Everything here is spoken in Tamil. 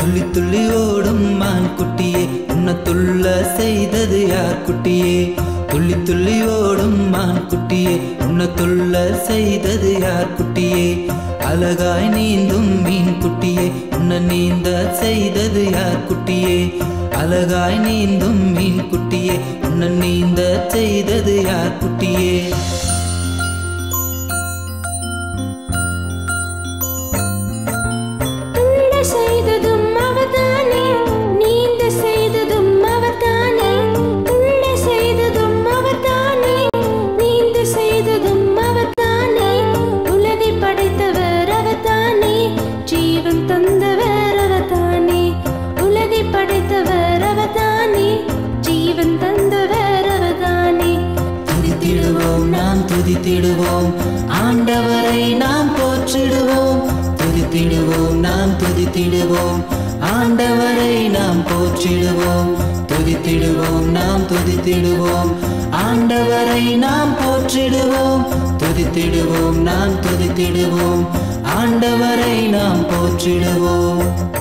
துள்ளி துள்ளி ஓடும் மான் குட்டியே உன்னை துள்ள செய்தது யார் குட்டியே துள்ளி துள்ளி ஓடும் மான் குட்டியே உன்னை துள்ள செய்தது யார் குட்டியே அழகாய் நீந்தும் மீன் குட்டியே உன்னை நீந்த செய்தது யார் குட்டியே அழகாய் நீந்தும் மீன் குட்டியே உன்னை நீந்த செய்தது யார் குட்டியே துள்ள செய்ததும் அவர்தானே நீந்த செய்ததும் அவர்தானே துள்ள செய்ததும் அவர்தானே நீந்த செய்ததும் அவர்தானே உலகை படைத்தவர் அவர்தானே ஜீவன் தந்தவர் அவர்தானே உலகை படைத்தவர் அவர்தானே ஜீவன் தந்தவர் அவர்தானே துதித்திடுவோம் நாம் துதித்திடுவோம் ஆண்டவரை நாம் போற்றிடுவோம் துதித்திடுவோம் நாம் துதித்திடுவோம் ஆண்டவரை நாம் போற்றிடுவோம் துதித்திடுவோம் நாம் துதித்திடுவோம் ஆண்டவரை நாம் போற்றிடுவோம் துதித்திடுவோம் நாம் துதித்திடுவோம் ஆண்டவரை நாம் போற்றிடுவோம்